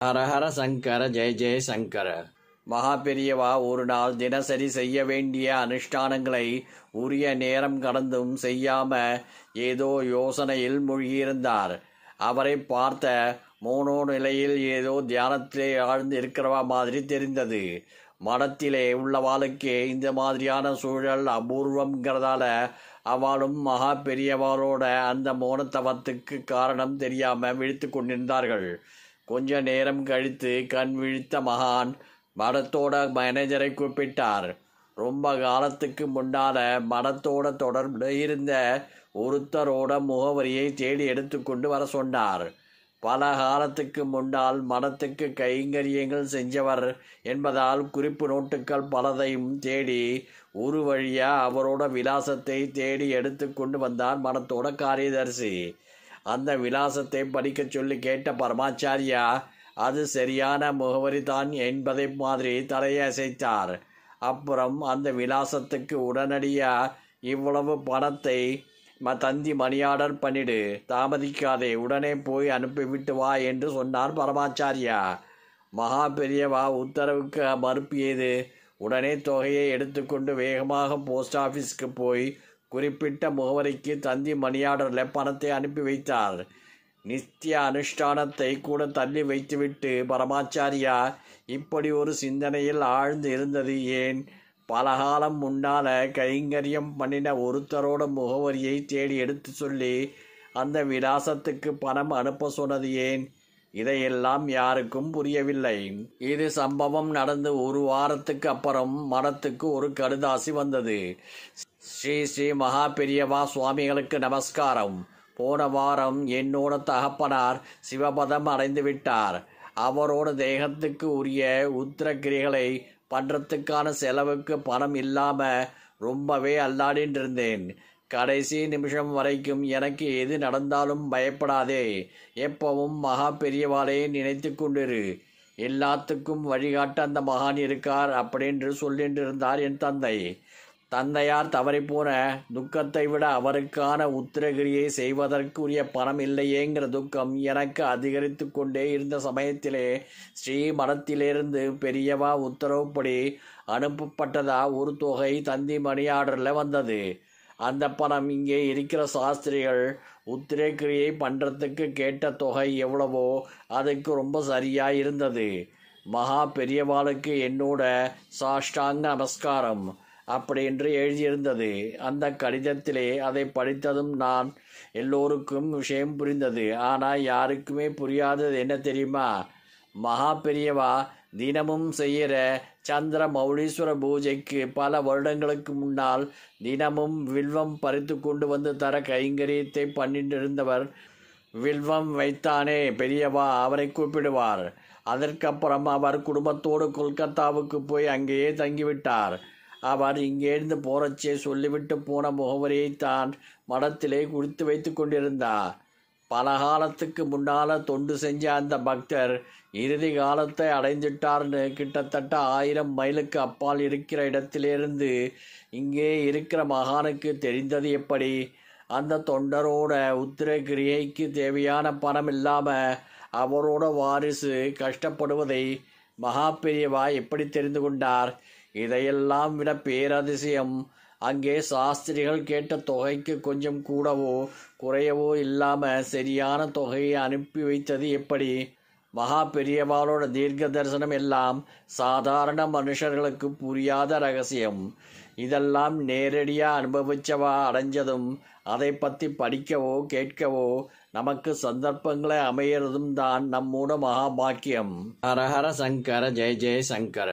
ஹரஹர சங்கர ஜெய ஜெய சங்கர மகா பெரியவா ஒரு நாள் தினசரி செய்ய வேண்டிய அனுஷ்டானங்களை உரிய நேரம் கடந்தும் செய்யாம ஏதோ யோசனையில் மூழ்கியிருந்தார் அவரை பார்த்த மோனோ நிலையில் ஏதோ தியானத்திலே ஆழ்ந்து இருக்கிறவா மாதிரி தெரிந்தது மடத்திலே உள்ளவாளுக்கே இந்த மாதிரியான சூழல் அபூர்வங்கிறதால அவளும் மகா பெரியவாளோட அந்த மோனத்தவத்துக்கு காரணம் தெரியாம விழித்து கொண்டிருந்தார்கள் கொஞ்ச நேரம் கழித்து கண் விழித்த மகான் மடத்தோட மேனேஜரை கூப்பிட்டார் ரொம்ப காலத்துக்கு முன்னால மடத்தோட தொடர்பு இருந்த ஒருத்தரோட முகவரியை தேடி எடுத்துக்கொண்டு வர சொன்னார் பல காலத்துக்கு முன்னால் மடத்துக்கு கைங்கரியங்கள் செஞ்சவர் என்பதால் குறிப்பு நோட்டுகள் பலதையும் தேடி ஒரு வழியா அவரோட விலாசத்தை தேடி எடுத்து கொண்டு வந்தார் மடத்தோட காரியதர்சி அந்த விலாசத்தை படிக்கச் சொல்லி கேட்ட பரமாச்சாரியா அது சரியான முகவரி தான் என்பதை மாதிரி தலையை அசைத்தார் அப்புறம் அந்த விலாசத்துக்கு உடனடியா இவ்வளவு பணத்தை ம தந்தி மணி ஆர்டர் பண்ணிடு தாமதிக்காதே உடனே போய் அனுப்பிவிட்டு வா என்று சொன்னார் பரமாச்சாரியா மகா பெரியவா உத்தரவுக்கு மறுப்பியது உடனே தொகையை எடுத்துக்கொண்டு வேகமாக போஸ்ட் ஆஃபீஸ்க்கு போய் குறிப்பிட்ட முகவரிக்கு தந்தி மணி ஆர்டரில் பணத்தை அனுப்பி வைத்தார் நித்திய அனுஷ்டானத்தை கூட தள்ளி வைத்துவிட்டு பரமாச்சாரியா இப்படி ஒரு சிந்தனையில் ஆழ்ந்து இருந்தது ஏன் பலகாலம் முன்னால கைங்கரியம் பண்ணின ஒருத்தரோட முகவரியை தேடி எடுத்து சொல்லி அந்த விலாசத்துக்கு பணம் அனுப்ப சொன்னது ஏன் இதையெல்லாம் யாருக்கும் புரியவில்லை இது சம்பவம் நடந்து ஒரு வாரத்துக்கு அப்புறம் மடத்துக்கு ஒரு கடுதாசி வந்தது ஸ்ரீ ஸ்ரீ மகா பெரியவா சுவாமிகளுக்கு நமஸ்காரம் போன வாரம் என்னோட தகப்பனார் சிவபதம் அடைந்து விட்டார் அவரோட தேகத்துக்கு உரிய உத்திரக்கிரிகளை பண்றதுக்கான செலவுக்கு பணம் இல்லாம ரொம்பவே அல்லாடின்னு இருந்தேன் கடைசி நிமிஷம் வரைக்கும் எனக்கு எது நடந்தாலும் பயப்படாதே எப்பவும் மகா பெரியவாளே நினைத்து கொண்டிரு எல்லாத்துக்கும் வழிகாட்ட அந்த மகான் இருக்கார் அப்படின்னு சொல்லிட்டு இருந்தார் என் தந்தை தந்தையார் தவறிப்போன துக்கத்தை விட அவருக்கான உத்திரகிரியை செய்வதற்குரிய பணம் இல்லையேங்கிற துக்கம் எனக்கு அதிகரித்து கொண்டே இருந்த சமயத்திலே ஸ்ரீ மடத்திலிருந்து பெரியவா உத்தரவுப்படி அனுப்பப்பட்டதா ஒரு தொகை தந்தி மணி ஆர்டரில் வந்தது அந்த பணம் இங்கே இருக்கிற சாஸ்திரிகள் உத்திரக்கிரியை பண்ணுறதுக்கு கேட்ட தொகை எவ்வளவோ அதுக்கு ரொம்ப சரியா இருந்தது மகா பெரியவாளுக்கு என்னோட சாஷ்டாங்க நமஸ்காரம் அப்படி என்று எழுதியிருந்தது அந்த கடிதத்திலே அதை படித்ததும் நான் எல்லோருக்கும் விஷயம் புரிந்தது ஆனால் யாருக்குமே புரியாதது என்ன தெரியுமா மகா பெரியவா தினமும் செய்கிற சந்திர மௌலீஸ்வர பூஜைக்கு பல வருடங்களுக்கு முன்னால் தினமும் வில்வம் பறித்து கொண்டு வந்து தர கைங்கரியத்தை பண்ணிட்டு இருந்தவர் வில்வம் வைத்தானே பெரியவா அவரை கூப்பிடுவார் அதற்கப்புறம் அவர் குடும்பத்தோடு கொல்கத்தாவுக்கு போய் அங்கேயே தங்கிவிட்டார் அவர் இங்கேருந்து போறச்சே சொல்லிவிட்டு போன முகவரியை தான் மடத்திலே குடித்து வைத்து கொண்டிருந்தார் பல காலத்துக்கு முன்னால தொண்டு செஞ்ச அந்த பக்தர் இறுதி காலத்தை அடைந்துட்டார்னு கிட்டத்தட்ட ஆயிரம் மைலுக்கு அப்பால் இருக்கிற இடத்திலிருந்து இங்கே இருக்கிற மகானுக்கு தெரிந்தது எப்படி அந்த தொண்டரோட உத்திரகிரியைக்கு தேவையான பணம் இல்லாம அவரோட வாரிசு கஷ்டப்படுவதை மகா பெரியவா எப்படி தெரிந்து கொண்டார் இதையெல்லாம் விட பேரதிசயம் அங்கே சாஸ்திரிகள் கேட்ட தொகைக்கு கொஞ்சம் கூடவோ குறையவோ இல்லாம சரியான தொகையை அனுப்பி வைத்தது எப்படி மகா பெரியவாளோட தீர்க்க தரிசனம் எல்லாம் சாதாரண மனுஷர்களுக்கு புரியாத ரகசியம் இதெல்லாம் நேரடியா அனுபவிச்சவா அடைஞ்சதும் அதை பத்தி படிக்கவோ கேட்கவோ நமக்கு சந்தர்ப்பங்களை அமையறதும் தான் நம்மோட மகா பாக்கியம் ஹரஹர சங்கர ஜெய ஜெய சங்கர